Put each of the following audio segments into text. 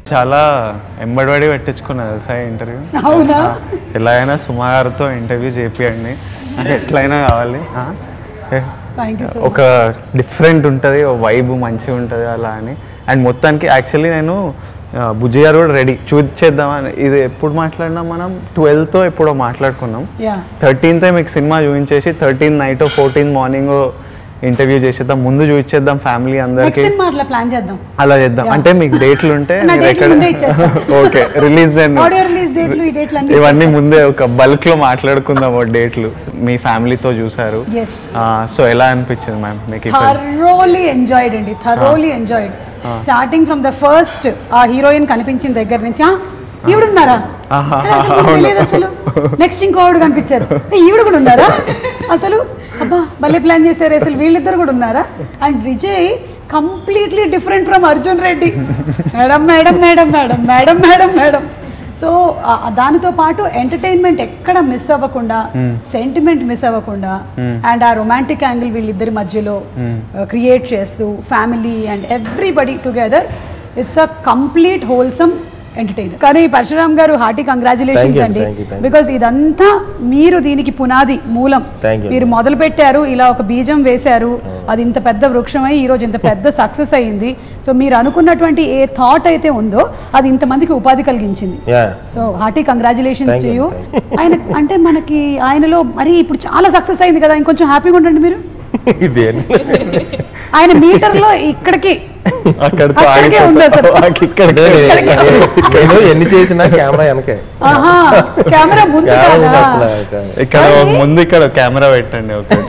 చాలా ఎంబడిబడి పెట్టించుకున్నా తెలుసా ఇంటర్వ్యూ అవునా ఎలా అయినా సుమారుతో ఇంటర్వ్యూ చేపియండి నాకు ఎట్లయినా కావాలి ఆ? ఏ, థ్యాంక్ యూ సో ఒక డిఫరెంట్ ఉంటుంది వైబ్ మంచిగా ఉంటుంది అలా అని అండ్ మొత్తానికి యాక్చువల్లీ నేను ఆ, బుజ్జి గారు కూడా రెడీ చూసేద్దామని ఇది ఎప్పుడు మాట్లాడినాం మనం ట్వెల్వ్తో ఎప్పుడో మాట్లాడుకున్నాం యా థర్టీన్త్ మీకు సినిమా చూపించేసి thirteen night fourteen morning interview చేసేద్దాం ముందు చూపించేద్దాం ఫ్యామిలీ అందరికి నెక్స్ట్ సినిమా అట్లా ప్లాన్ చేద్దాం అలా చేద్దాం Yeah. అంటే మీకు డేట్లు ఉంటే నా మీరు డేట్లు ఎక్కడ ముందే ఇచ్చేస్తా. ఓకే రిలీజ్ నేను ఆడియో రిలీజ్ డేట్లు ఈ డేట్లు అన్ని ఇవన్నీ ముందే ఒక బల్క్ లో మాట్లాడుకుందాం ఓ డేట్లు మీ ఫ్యామిలీతో చూసారు Yes. సో ఎలా అనిపించింది మ్యామ్ మీకు ఈ film? థరోలీ ఎంజాయిడ్ అండి thoroughly enjoyed starting from the first ఆ హీరోయిన్ కనిపించిన దగ్గర నుంచి "ఆ, ఈవిడ ఉన్నారా ఆహా, అరే, అసలు నాకు తెలియదు అసలు నెక్స్ట్ ఇంకోడు కనిపించారు "ఏ, ఈవిడ కూడా ఉన్నారా అసలు అబ్బా భలే ప్లాన్ చేశారు అసలు వీళ్ళిద్దరు కూడా ఉన్నారా and Vijay completely different from Arjun Reddy madam madam madam madam madam madam madam so దానితో పాటు ఎంటర్టైన్మెంట్ ఎక్కడ మిస్ అవ్వకుండా సెంటిమెంట్ మిస్ అవ్వకుండా అండ్ ఆ రొమాంటిక్ యాంగిల్ వీళ్ళిద్దరి మధ్యలో క్రియేట్ చేస్తూ family and everybody together it's a complete wholesome entertainer కానీ Parasuram garu hearty Thank congratulations you, అండి thank you, thank you. Because ఇదంతా మీరు దీనికి పునాది మూలం Thank you. మీరు మొదలు పెట్టారు ఇలా ఒక బీజం వేశారు అది ఇంత పెద్ద వృక్షమై ఈ రోజు ఇంత పెద్ద సక్సెస్ అయ్యింది సో మీరు అనుకున్నటువంటి ఏ థాట్ అయితే ఉందో అది ఇంతమందికి ఉపాధి కలిగించింది yeah so hearty congratulations Thank to you, you thank ఆయన అంటే మనకి ఆయనలో మరి ఇప్పుడు చాలా సక్సెస్ అయింది కదా ఇంకొంచెం హ్యాపీగా ఉండండి మీరు ఇది ఆయన మీటర్ లో ఇక్కడికి అక్కడితో అక్కడికే ఉంది అసలు. ఆగిపోతా- ఇక్కడికే. నేను ఎన్ని చేసినా కెమెరా వెనకే ఆహా కెమెరా ముందు కెమెరా ముందు కాదా? అసలు ఇక్కడ ఒక ముందు ఇక్కడ కెమెరా పెట్టండి ఒకటి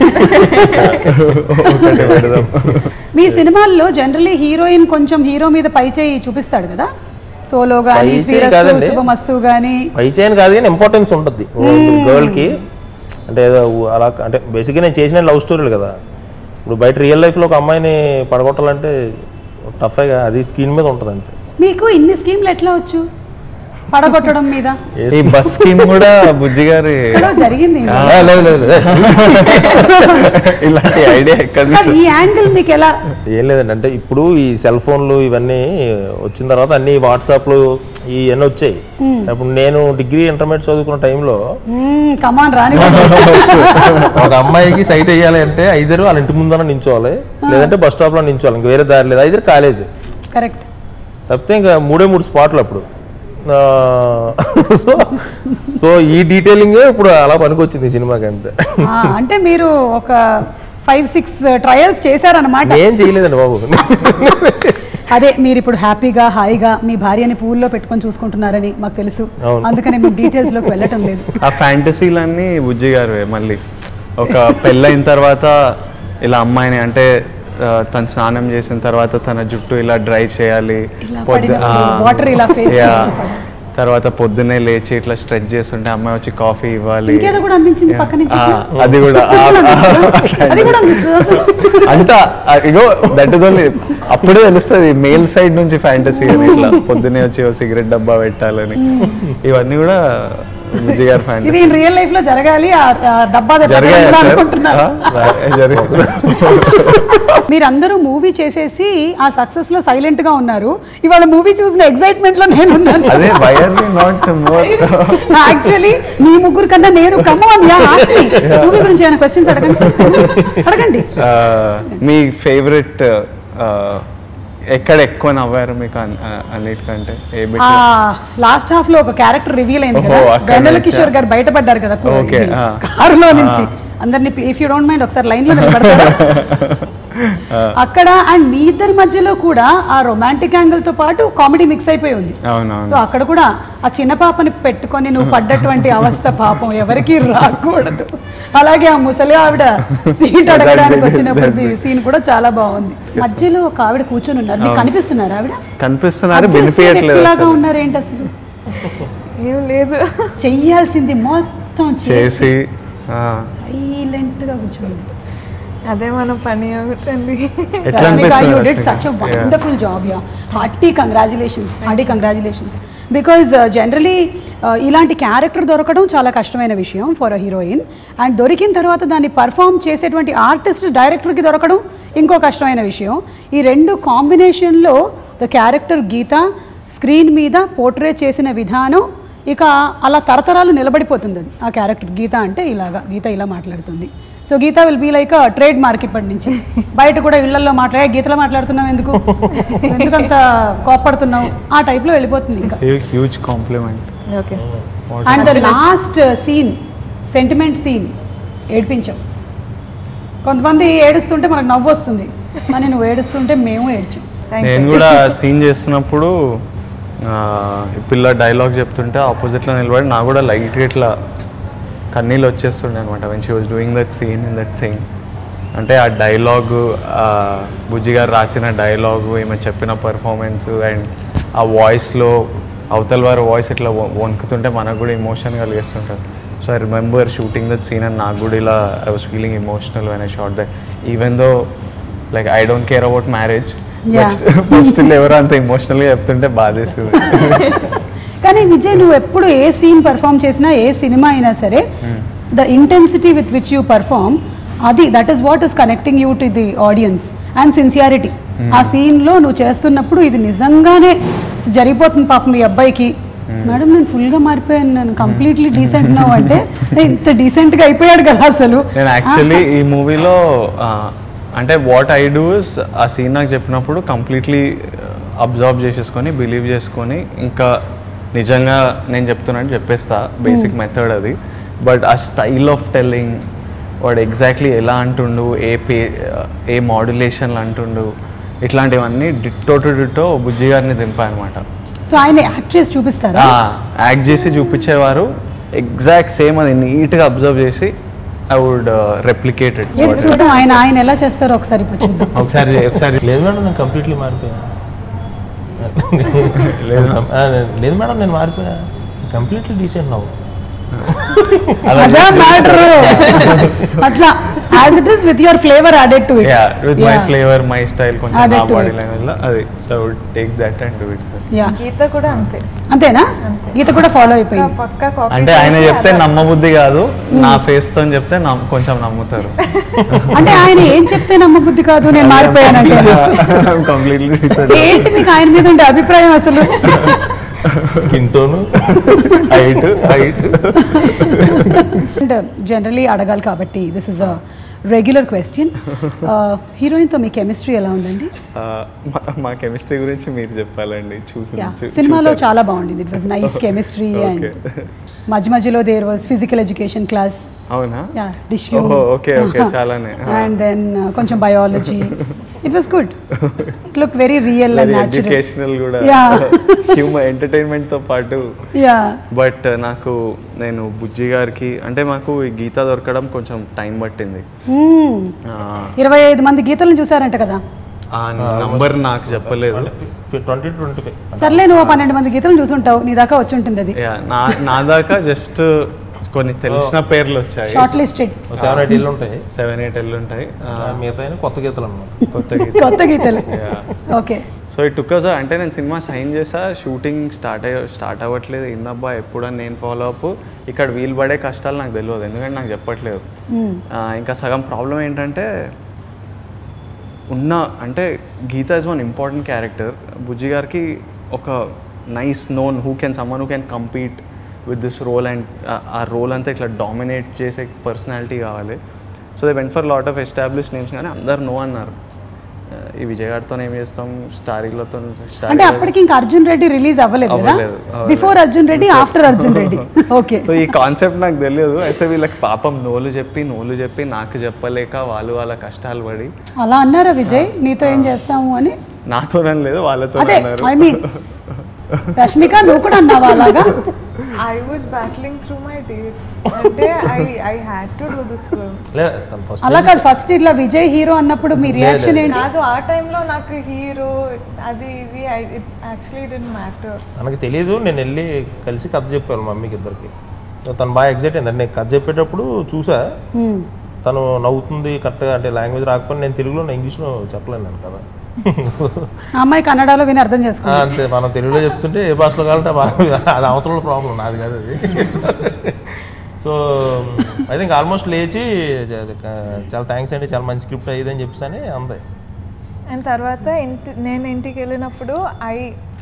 ఒకటి పెడదాం మీ సినిమాల్లో జనరలీ హీరోయిన్ కొంచెం హీరో మీద పై చేయి చూపిస్తాడు కదా సోలో గానీ పై చేయి శ్రీరస్తు కాదండి. శుభమస్తు గానీ పై చేయని కాదు కానీ ఇంపార్టెన్స్ ఉంటుంది గర్ల్ కి అంటే ఏదో అలా అంటే బేసిక్గా నేను చేసిన లవ్ స్టోరీలు కదా ఇప్పుడు బయట రియల్ లైఫ్లో ఒక అమ్మాయిని పడగొట్టాలంటే టఫ్ అది స్క్రీన్ మీద ఉంటుంది అంతే మీకు ఇన్ని స్కీమ్లు ఎట్లా వచ్చు పడగొట్టడం మీద ఈ బస్ స్కీమ్ కూడా బుజ్జి గారి ఎక్కడో జరిగింది ఆ, లేదు లేదు లేదు. ఇలాంటి ఐడియా ఎక్కడ కానీ నుంచి ఈ యాంగిల్ మీకు ఎలా ఏం లేదండి అంటే ఇప్పుడు ఈ సెల్ ఫోన్లు ఇవన్నీ వచ్చిన తర్వాత అన్ని వాట్సాప్లు ఇవన్నీ వచ్చాయి ఇప్పుడు నేను డిగ్రీ ఇంటర్మీడియట్ చదువుకున్న టైంలో కమాన్ రాని ఒక అమ్మాయికి సైట్ వేయాలి అంటే ఐదరు వాళ్ళ ఇంటి ముందర నించోవాలి లేదంటే బస్ స్టాప్లో నించోవాలి ఇంకా వేరే దారి లేదు ఐదరు కాలేజీ కరెక్ట్ తప్పితే ఇంకా మూడే మూడు స్పాట్లు అప్పుడు ఆ, సో సో ఈ డీటెయిలింగ్ ఇప్పుడు అలా పనికొచ్చింది ఈ సినిమాకి అంతే అంటే మీరు ఒక ఫైవ్ సిక్స్ ట్రయల్స్ చేశారనమాట ఏం చేయలేదండి బాబు అదే మీరు ఇప్పుడు హ్యాపీగా హాయిగా మీ భార్యని పూల్లో పెట్టుకొని చూసుకుంటున్నారని మాకు తెలుసు అవును. అందుకనే మేము డీటెయిల్స్ లోకి వెళ్ళటం లేదు ఆ ఫ్యాంటసీలన్నీ బుజ్జి గారు మళ్ళీ ఒక పెళ్ళైన తర్వాత ఇలా అమ్మాయిని అంటే ఆ, తను స్నానం చేసిన తర్వాత తన జుట్టు ఇలా డ్రై చేయాలి ఇలా పొద్దు- పడినప్పుడు ఆ, water ఇలా face మీద yeah. పడాలి. తర్వాత పొద్దున్నే లేచి ఇట్లా స్ట్రెచ్ చేస్తుంటే అమ్మాయి వచ్చి కాఫీ ఇవ్వాలి ఇంకేదో కూడా అందించింది పక్క నుంచి ఆ, అది కూడా ఆ- అది కూడా అందిస్తుంది అసలు అంతా ఆ, ఇగో దట్ ఇస్ ఓన్లీ అప్పుడే తెలుస్తుంది మేల్ సైడ్ నుంచి ఫ్యాంటసీ అని ఇట్లా పొద్దునే వచ్చి ఓ సిగరెట్ డబ్బా పెట్టాలని ఇవన్నీ కూడా విజయ్ గారి ఫ్యాంటసీ ఇది రియల్ లైఫ్ లో జరగాలి ఆ ఆ డబ్బా దెబ్బ జరిగాయా కూడా సార్? అనుకుంటున్నారు ఆ, జరిగాయి. మీరందరూ మూవీ చేసేసి ఆ సక్సెస్ లో సైలెంట్ గా ఉన్నారు ఇవాళ మూవీ చూసిన ఎక్సైట్మెంట్ లో నేను ఉన్నాను అదే why are we not more actually మీ ముగ్గురు కన్నా నేను కమాన్ యా మూవీ గురించి ఏమైనా క్వశ్చన్స్ అడగండి అడగండి మీ ఫేవరెట్ ఎక్కడ ఎక్కువ నవ్వారు మీకు అన్- ఆ, అన్నిటికంటే ఏ బిట్ ఆ లాస్ట్ హాఫ్ లో ఒక క్యారెక్టర్ రివీల్ అయింది కదా ఓహో, అక్కడ వెన్నెల నుంచా? కిషోర్ గారు బయటపడ్డారు కదా Okay, ఆ. కారులో నుంచి అందరినీ ఇఫ్ యూ డోంట్ మైండ్ ఒకసారి లైన్ లో నిలబడతారా అక్కడ అండ్ మీ ఇద్దరి మధ్యలో కూడా ఆ రొమాంటిక్ యాంగిల్ తో పాటు కామెడీ మిక్స్ అయిపోయి ఉంది సో అవునవును అక్కడ కూడా ఆ చిన్న పాపని పెట్టుకొని నువ్వు పడ్డటువంటి అవస్థ పాపం ఎవరికి రాకూడదు అలాగే ఆ ముసలి ఆవిడ సీట్ అడగడానికి వచ్చినప్పుడు సీన్ కూడా చాలా బాగుంది మధ్యలో ఒక ఆవిడ కూర్చొని ఉన్నారు మీకు కనిపిస్తున్నారు ఆవిడ కనిపిస్తున్నారు అదృశ్య వినిపించట్లేదు వ్యక్తిలాగా అసలు. ఉన్నారు ఏంటి అసలు ఏం లేదు చెయ్యాల్సింది మొత్తం చేసి చేసి ఆ, సైలెంట్ గా కూర్చోండి అదే మన పని అవుతుంది ఎట్లా యూ అనిపిస్తుంది did such a Yeah. Wonderful job yeah hearty congratulations hearty congratulations because generally ఇలాంటి క్యారెక్టర్ దొరకడం చాలా కష్టమైన విషయం ఫర్ అ హీరోయిన్ అండ్ దొరికిన తర్వాత దాన్ని పర్ఫామ్ చేసేటువంటి ఆర్టిస్ట్ డైరెక్టర్కి దొరకడం ఇంకో కష్టమైన విషయం ఈ రెండు కాంబినేషన్లో ద క్యారెక్టర్ గీత స్క్రీన్ మీద పోర్ట్రే చేసిన విధానం ఇక అలా తరతరాలు నిలబడిపోతుంది అది ఆ క్యారెక్టర్ గీత అంటే ఇలాగా గీత ఇలా మాట్లాడుతుంది so Geetha will be like trademark ఇప్పటి నుంచి బయట కూడా ఇళ్లలో మాట్లాడే గీతలో మాట్లాడుతున్నావు ఎందుకు ఎందుకంత కోప్పడుతున్నావు ఆ టైప్లో వెళ్ళిపోతుంది ఇంకా huge compliment okay and the last scene sentiment scene ఏడిపించావు కొంతమంది ఏడుస్తుంటే మనకు నవ్వు వస్తుంది కానీ నువ్వు ఏడుస్తుంటే మేము ఏడ్చాం నేను కూడా సీన్ చేస్తున్నప్పుడు ఆ, ఈ పిల్ల డైలాగ్ చెప్తుంటే ఆపోజిట్లో నిలబడి నాకు కూడా లైట్గా ఇట్లా కన్నీళ్ళు వచ్చేస్తుండే అనమాట when she was doing that scene in that thing అంటే ఆ డైలాగ్ బుజ్జి గారు రాసిన డైలాగు ఈమె చెప్పిన పర్ఫార్మెన్స్ అండ్ ఆ వాయిస్లో అవతల వారి వాయిస్ ఇట్లా వ- వణుకుతుంటే మనకు కూడా ఎమోషన్ కలిగిస్తుంటారు so I remember shooting that scene and నాకు కూడా ఇలా I was feeling emotional when I shot that even though like I don't care about marriage Yeah. First ఎవరు అంత ఎమోషనల్గా చెప్తుంటే బాధేస్తుంది కానీ విజయ్ నువ్వు ఎప్పుడు ఏ సీన్ పర్ఫామ్ చేసినా ఏ సినిమా అయినా సరే the intensity with which you perform అది that is what is connecting you to the audience and sincerity ఆ సీన్లో నువ్వు చేస్తున్నప్పుడు ఇది నిజంగానే జరిగిపోతుంది పాపం మీ అబ్బాయికి మేడం నేను ఫుల్గా మారిపోయాను నేను కంప్లీట్లీ డీసెంట్ నవ్వు అంటే "ఏ, ఇంత డీసెంట్గా అయిపోయాడు కదా అసలు నేను యాక్చువల్లీ ఈ మూవీలో అంటే వాట్ ఐ డూ ఇస్ ఆ సీన్ నాకు చెప్పినప్పుడు కంప్లీట్లీ అబ్జర్వ్ చేసేసుకొని బిలీవ్ చేసుకొని ఇంకా నిజంగా నేను చెప్తున్నాను చెప్పేస్తా బేసిక్ మెథడ్ అది బట్ ఆ స్టైల్ ఆఫ్ టెల్లింగ్ వాడు ఎగ్జాక్ట్లీ ఎలా అంటుండు ఏ పే ఏ మాడ్యులేషన్లు అంటుండు ఇట్లాంటివన్నీ డిట్టో టు డిట్టో బుజ్జి గారిని దింపా అనమాట సో ఆయన యాక్ట్ చేసి చూపిస్తారా యాక్ట్ చేసి చూపించేవారు ఎగ్జాక్ట్ సేమ్ అది నీట్గా అబ్జర్వ్ చేసి ఐ వుడ్ రెప్లికేటెడ్ ఏది చూద్దాం ఆయన ఆయన ఎలా చేస్తారో ఒకసారి ఇప్పుడు చూద్దాం ఒకసారి ఒకసారి లేదు మేడం నేను కంప్లీట్లీ మారిపోయా లేదు ఆ, లేదు మేడం నేను మారిపోయా కంప్లీట్లీ డీసెంట్ నవ్వు అలా అదే మ్యాటర్ అట్లా as it is with your flavour added to it yeah with my flavour my style కొంచెం Added నా to బాడీ it. లాంగ్వేజ్ అది so I would take that and do it yeah Geetha కూడా అంతే అంతేనా గీత కూడా ఫాలో అయిపోయింది పక్కా copy అంటే ఆయన చెప్తే నమ్మబుద్ధి కాదు నా ఫేస్ తో చెప్తే నమ్- కొంచెం నమ్ముతారు అంటే ఆయన ఏం చెప్తే నమ్మబుద్ధి కాదు నేను మారిపోయానంటే కంప్లీట్లీ ఏంటి మీకు ఆయన మీద ఉండే అభిప్రాయం అసలు skin tone height height and generally అడగాలి కాబట్టి this is a regular question హీరోయిన్తో మీ కెమిస్ట్రీ ఎలా ఉందండి మా కెమిస్ట్రీ గురించి మీరు చెప్పాలండి చూసి యా చూ- సినిమాలో చూసారు. చాలా బాగుండింది it was nice chemistry and Okay. మధ్య మధ్యలో there was physical education class అవునా డిష్ ఓహో, okay, okay, చాలానే. అండ్ దెన్ కొంచెం biology it was good look very real and very natural educational కూడా Yeah. హ్యూమర్ ఎంటర్టైన్మెంట్ తో పాటు యా బట్ నాకు నేను బుజ్జి గారికి అంటే మాకు ఈ గీత దొరకడం కొంచెం టైం పట్టింది ఆ, ఇరవై ఐదు మంది గీతలను చూసారంట కదా ఆ నంబర్ నాకు చెప్పలేదు ట్వంటీ ట్వంటీ ఫైవ్ సర్లే నువ్వు పన్నెండు మంది గీతలను చూసుంటావు నీ దాకా వచ్చి ఉంటుంది అది Yeah, నా నా దాకా జస్ట్ కొన్ని తెలిసిన పేర్లు వచ్చాయి షార్ట్ లిస్టెడ్ సెవెన్ ఎయిట్ ఇల్లు ఉంటాయి సెవెన్ ఎయిట్ ఎల్లు ఉంటాయి ఆ, మిగతా కొత్త గీతలు అన్నమాట కొత్త గీత కొత్త గీతలు ఓకే సో ఇట్ టుక్ అంటే నేను సినిమా సైన్ చేసా షూటింగ్ స్టార్ట్ అయ్య స్టార్ట్ అవ్వట్లేదు ఏందబ్బా ఎప్పుడని నేను ఫాలో అప్ ఇక్కడ వీలు పడే కష్టాలు నాకు తెలియదు ఎందుకంటే నాకు చెప్పట్లేదు ఆ, ఇంకా సగం ప్రాబ్లం ఏంటంటే ఉన్న అంటే Geetha is one important character Bujji garu ఒక nice known who can someone who can compete with this role and ఆ రోల్ అంతా ఇట్లా డామినేట్ చేసే పర్సనాలిటీ కావాలి so they went for lot of establish names కానీ అందరు నో అన్నారు ఆ, ఈ విజయ్ గారితో ఏం చేస్తాం స్టారీలతో అంటే అప్పటికి ఇంకా అర్జున్ రెడ్డి రిలీజ్ అవ్వలేదు కదా అవ్వలేదు, అవ్వలేదు. Before Arjun Reddy after Arjun Reddy okay so ఈ కాన్సెప్ట్ నాకు తెలియదు అయితే వీళ్ళకి పాపం నోలు చెప్పి నోలు చెప్పి నాకు చెప్పలేక వాళ్ళు వాళ్ళ కష్టాలు పడి అలా అన్నారా విజయ్ నీతో ఏం చేస్తాము అని నాతోనని లేదు వాళ్ళతో అదే అన్నారు ఐ మీన్ రష్మిక నువ్వు కూడా అన్నావా అలాగా I was battling through my dates అంటే I I had to do this film లేదు తను ఫస్ట్ అలా కాదు ఫస్ట్ ఇట్లా విజయ్ హీరో అన్నప్పుడు మీ రియాక్షన్ ఏంటి కాదు ఆ టైంలో నాకు హీరో అది ఇది ఇట్ యాక్చువల్లీ డెంట్ మ్యాటర్ మనకి తెలియదు నేను వెళ్ళి కలిసి కథ చెప్పాను మమ్మీకి ఇద్దరికి తను బాగా ఎగ్జైట్ అయింది అంటే నేను కథ చెప్పేటప్పుడు చూసా Hmm. తను నవ్వుతుంది కరెక్ట్గా అంటే లాంగ్వేజ్ రాకపోతే నేను తెలుగులో నేను ఇంగ్లీష్లో చెప్పలేను నేను కదా ఆ అమ్మాయి కన్నడలో విని అర్థం చేసుకో అంతే మనం తెలుగులో చెప్తుంటే ఏ భాషలో కావాలంటే ఆ భాష- అది అవతల ప్రాబ్లం నాది కాదు అది సో ఐ థింక్ ఆల్మోస్ట్ లేచి చాలా థ్యాంక్స్ అండి చాలా మంచి స్క్రిప్ట్ అయ్యింది అని చెప్పేసి అని అంది అండ్ తర్వాత ఇంటి నేను ఇంటికి వెళ్ళినప్పుడు ఐ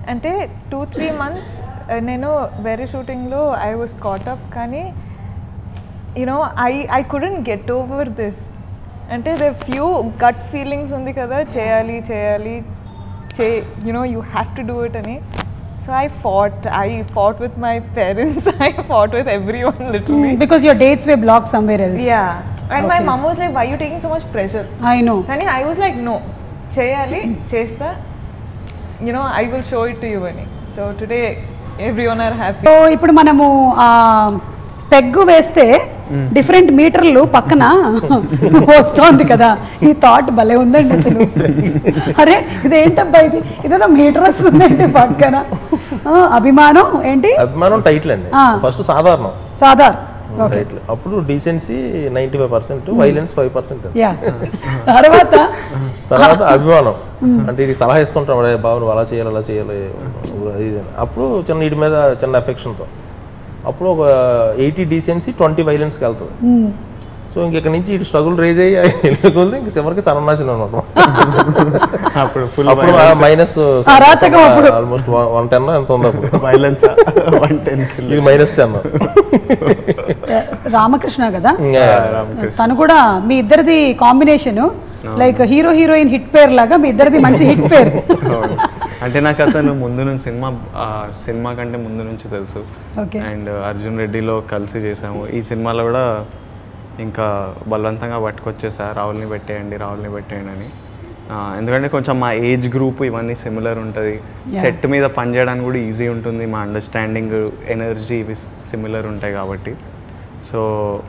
అంటే టూ త్రీ మంత్స్ నేను వేరే షూటింగ్లో ఐ వాస్ కాటప్ కానీ you know I I couldn't get over this అంటే ద ఫ్యూ గట్ ఫీలింగ్స్ ఉంది కదా చేయాలి చేయాలి చే you know you have to do it అని so I fought I fought with my parents I fought with every one literally because your dates were block somewhere else yeah and my Okay. Mom was like why you taking so much pressure I know కానీ I was like no చేయాలి చేస్తా you know I will show it to you అని so today every one are happy so ఇప్పుడు మనము ఆ peg వేస్తే different మీటర్లు పక్కన వస్తోంది కదా ఈ థాట్ భలే ఉందండి అసలు అరే ఇదేంటబ్బా ఇది ఇదేదో మీటర్ వస్తుందండి పక్కన ఆ, అభిమానం ఏంటి అభిమానం టైటిల్ అండి ఆ. ఫస్ట్ సాధారణం సాధార్ ఓకే టైటిల్ అప్పుడు decency ninety five percent violence five percent yeah తర్వాత తర్వాత అభిమానం అంటే ఇది సలహా ఇస్తుంటాం "అరే బాబు నువ్వు అలా చేయాలి అలా చేయాలి అది ఇది అని." అప్పుడు చిన్న వీటి మీద చిన్న ఎఫెక్షన్తో అప్పుడు ఒక ఎయిటీ డీసెన్సీ ట్వంటీ వైలెన్స్కి వెళ్తుంది మ్, సో ఇంక ఇక్కడ నుంచి ఇటు స్ట్రగుల్ రేజ్ అయ్యి వెళ్ళకొద్ది ఇంక చివరికి సర్వనాశనం అనమాట అప్పుడు ఫుల్ అప్పుడు మైనస్ అరాచకం అప్పుడు. ఆల్మోస్ట్ వన్ టెన్ ఎంత ఉంది అప్పుడు వైలెన్స్ వన్ టెన్ ఇది మైనస్ టెన్ రామకృష్ణ కదా రామకృష్ణ తను కూడా మీ ఇద్దరిది combination like hero heroine hit pair లాగా మీ ఇద్దరిది మంచి హిట్ పేర్ అవును. అంటే నాకు అతను ముందు నుంచి సినిమా ఆ, సినిమా కంటే ముందు నుంచి తెలుసు ఓకే అండ్ అర్జున్ రెడ్డిలో కలిసి చేసాము ఈ సినిమాలో కూడా ఇంకా బలవంతంగా పట్టుకొచ్చేసా రాహుల్ని పెట్టేయండి రాహుల్ని పెట్టేయండి అని ఆ, ఎందుకంటే కొంచెం మా ఏజ్ గ్రూప్ ఇవన్నీ సిమిలర్ ఉంటుంది సెట్ మీద పనిచేయడానికి కూడా ఈజీ ఉంటుంది మా అండర్స్టాండింగ్ ఎనర్జీ ఇవి సిమిలర్ ఉంటాయి కాబట్టి సో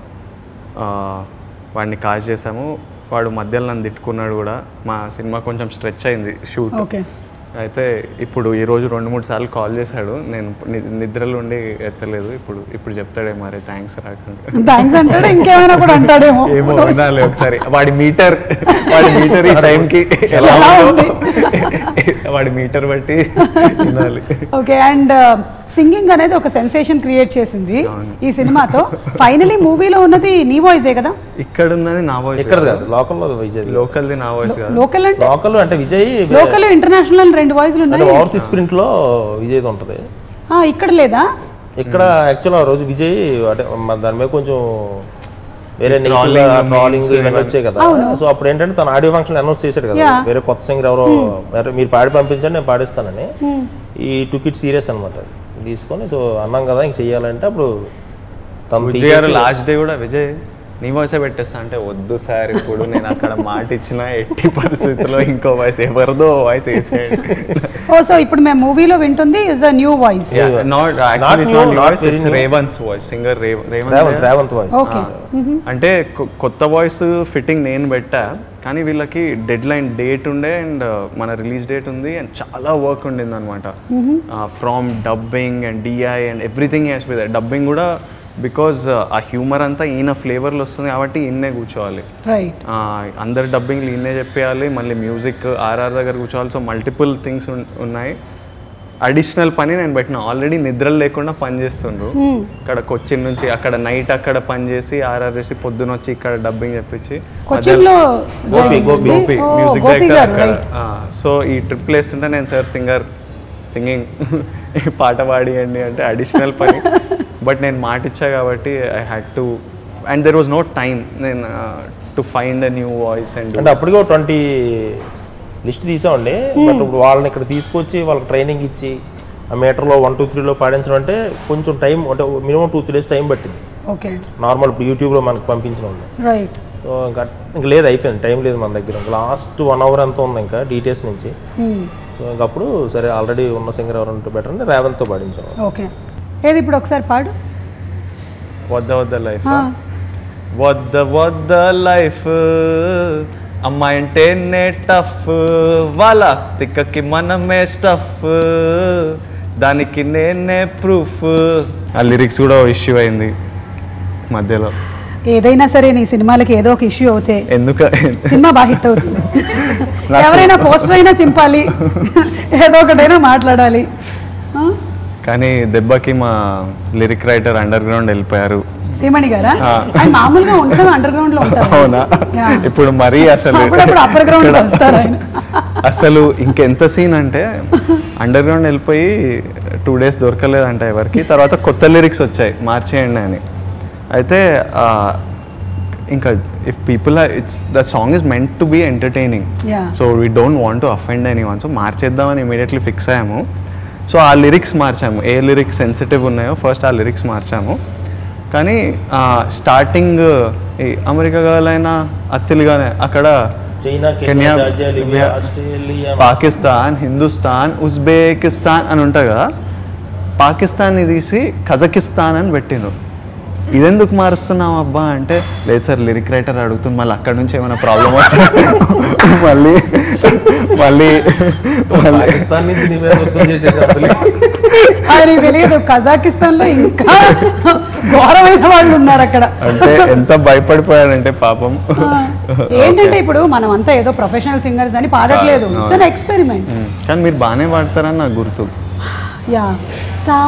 వాడిని కాజ్ చేసాము వాడు మధ్యలో నన్ను తిట్టుకున్నాడు కూడా మా సినిమా కొంచెం స్ట్రెచ్ అయింది షూట్ ఓకే అయితే ఇప్పుడు ఈ రోజు రెండు మూడు సార్లు కాల్ చేశాడు నేను ని- నిద్రలో ఉండి ఎత్తలేదు ఇప్పుడు ఇప్పుడు చెప్తాడే మరి థ్యాంక్స్ రాకుండా థ్యాంక్స్ అంటాడు ఇంకేమైనా కూడా అంటాడేమో ఏమో వినాలి ఒకసారి వాడి మీటర్ వాడి మీటర్ ఈ టైంకి ఎలా ఎలా ఉందో ఉంది? వాడి మీటర్ బట్టి వినాలి ఓకే అండ్ సింగింగ్ అనేది ఒక సెన్సేషన్ క్రియేట్ చేసింది అవును. ఈ సినిమాతో ఫైనలీ మూవీలో ఉన్నది నీ వాయిసే కదా ఇక్కడ ఉన్నది నా వాయిస్ ఇక్కడ కాదు లోకల్లో విజయ్ లోకల్ది నా వాయిస్ కాదు లోకల్ అంటే లోకల్ అంటే విజయ్ లోకల్ ఇంటర్నేషనల్ రెండు వాయిస్లు అంటే ఉన్నాయి ఓవర్సీస్ స్ప్రింట్ లో విజయ్ ఉంటుంది ఆ, ఇక్కడ లేదా ఇక్కడ యాక్చువల్ ఆ రోజు విజయ్ అంటే మన దాని మీద కొంచెం వేరే Trolling, ట్రాలింగ్ memes ఇవన్నీ వచ్చాయి కదా సో అప్పుడు ఏంటంటే తన ఆడియో ఫంక్షన్ అనౌన్స్ చేశాడు కదా Yeah. వేరే కొత్త సింగర్ ఎవరో వేరే మీరు పాడి పంపించండి నేను పాడిస్తానని ఈ టుక్ ఇట్ సీరియస్ అనమాట తీసుకొని సో అన్నాం కదా ఇంక చెయ్యాలంటే అప్పుడు తను విజయ్ గారు తీసేసి- లాస్ట్ డే కూడా విజయ్ నీ వాయిసే పెట్టేస్తా అంటే వద్దు సార్ ఇప్పుడు నేను అక్కడ మాట ఇచ్చిన ఎట్టి పరిస్థితుల్లో ఇంకో వాయిస్ ఎవరిదో వాయిస్ వేసేయండి ఓ సో ఇప్పుడు మేము మూవీలో వింటుంది is a new voice not Not new, not very new. Revanth's voice singer Revanth Revanth Revanth voice okay అంటే కొ- కొత్త వాయిస్ ఫిట్టింగ్ నేను పెట్టా కానీ వీళ్ళకి డెడ్ లైన్ డేట్ ఉండే అండ్ మన రిలీజ్ డేట్ ఉంది అండ్ చాలా వర్క్ ఉండింది అనమాట from dubbing and DI and everything has with dubbing కూడా బికాజ్ ఆ హ్యూమర్ అంతా ఈయన ఫ్లేవర్లో వస్తుంది కాబట్టి ఈయనే కూర్చోవాలి రైట్ ఆ, అందరి డబ్బింగ్లు ఈయనే చెప్పేయాలి మళ్ళీ మ్యూజిక్ ఆర్ఆర్ దగ్గర కూర్చోవాలి సో మల్టిపుల్ థింగ్స్ ఉన్నాయి అడిషనల్ పని నేను పెట్టిన ఆల్రెడీ నిద్రలు లేకుండా పని చేస్తుండ్రు ఇక్కడ కొచ్చిన్ నుంచి అక్కడ నైట్ అక్కడ పని చేసి ఆర్ఆర్ చేసి పొద్దున వచ్చి ఇక్కడ డబ్బింగ్ చెప్పించి కొచ్చిన్ లో గోపి, గోపి. గోపి ఓ, మ్యూజిక్ గోపి డైరెక్టర్ గారు, అక్కడ right. ఆ, సో ఈ ట్రిప్ వేస్తుంటే నేను సార్ సింగర్ సింగింగ్ పాట పాడియండి అంటే అడిషనల్ పని బట్ నేను మాట ఇచ్చా కాబట్టి I had to and there was no time నేను to find a new voice and అంటే అప్పటికే ట్వంటీ లిస్ట్ తీసామండి బట్ ఇప్పుడు వాళ్ళని ఇక్కడ తీసుకొచ్చి వాళ్ళకి ట్రైనింగ్ ఇచ్చి ఆ మీటర్లో వన్ టూ త్రీలో పాడించడం అంటే కొంచెం టైం అంటే minimum two three days time పట్టింది ఓకే నార్మల్ ఇప్పుడు యూట్యూబ్లో మనకు పంపించడం ఉంది రైట్ సో ఇంకా ఇంకా లేదు అయిపోయింది టైం లేదు మన దగ్గర ఇంకా లాస్ట్ వన్ అవర్ ఎంత ఉంది ఇంకా డీటెయిల్స్ నుంచి సో ఇంక అప్పుడు సరే ఆల్రెడీ ఉన్న సింగర్ ఎవరు ఉంటే బెటర్ అంటే రేవంత్తో పాడించాం ఓకే ఏది ఇప్పుడు ఒకసారి పాడు వద్ద వద్ద లైఫ్ వద్ద వద్ద లైఫ్ అమ్మాయి అంటేనే టఫ్ వాళ్ళ తిక్కకి మనమే స్టఫ్ దానికి నేనే ప్రూఫ్ ఆ లిరిక్స్ కూడా ఇష్యూ అయింది మధ్యలో ఏదైనా సరే నీ సినిమాలకి ఏదో ఒక ఇష్యూ అవుతే ఎందుకు సినిమా బాగా హిట్ అవుతుంది ఎవరైనా పోస్టర్ అయినా చింపాలి ఏదో ఒకటైనా మాట్లాడాలి ఆ? కానీ దెబ్బకి మా లిరిక్ రైటర్ అండర్ గ్రౌండ్ వెళ్ళిపోయారు శ్రీమణి గారా ఆ. ఆయన మామూలుగా ఉండడం అండర్ గ్రౌండ్ లో ఉంటారు అవునా Yeah. ఇప్పుడు మరీ అసలు అప్పుడప్పుడు అప్పర్ గ్రౌండ్ వస్తారు ఆయన అసలు ఇంకెంత సీన్ అంటే అండర్ గ్రౌండ్ వెళ్ళిపోయి టూ డేస్ దొరకలేదంట ఎవరికి తర్వాత కొత్త లిరిక్స్ వచ్చాయి మార్చేయండి అని అయితే ఆ, ఇంకా if people it's the song is meant to be entertaining Yeah. So we don't want to offend anyone so మార్చేద్దామని ఇమీడియట్లీ ఫిక్స్ అయ్యాము సో ఆ లిరిక్స్ మార్చాము ఏ లిరిక్స్ సెన్సిటివ్ ఉన్నాయో ఫస్ట్ ఆ లిరిక్స్ మార్చాము కానీ స్టార్టింగ్ ఈ అమెరికా గాలైనా అత్తిలిగానే అక్కడ China Kenya, Kenya Georgia Libya Libya, Australia Pakistan Hindustan Uzbekistan అని ఉంటుంది కదా పాకిస్తాన్ని తీసి కజకిస్తాన్ అని పెట్టిండు ఇదెందుకు మారుస్తున్నాం అబ్బా అంటే లేదు సార్ లిరిక్ రైటర్ అడుగుతుంది మళ్ళీ అక్కడ నుంచి ఏమైనా ప్రాబ్లం వస్తుంది మళ్ళీ మళ్ళీ మళ్ళీ పాకిస్తాన్ నుంచి నీ మీద యుద్ధం చేసేసి అసలు ఆయన తెలియదు కజాకిస్తాన్ లో ఇంకా ఘోరమైన వాళ్ళు ఉన్నారు అక్కడ అంటే ఎంత భయపడిపోయాడంటే పాపం ఏంటంటే ఇప్పుడు మనం అంతా ఏదో ప్రొఫెషనల్ సింగర్స్ అని పాడట్లేదు ఇట్స్ అన్ ఎక్స్పెరిమెంట్ ఉమ్, కానీ మీరు బాగానే పాడతారని నాకు గుర్తు యా సా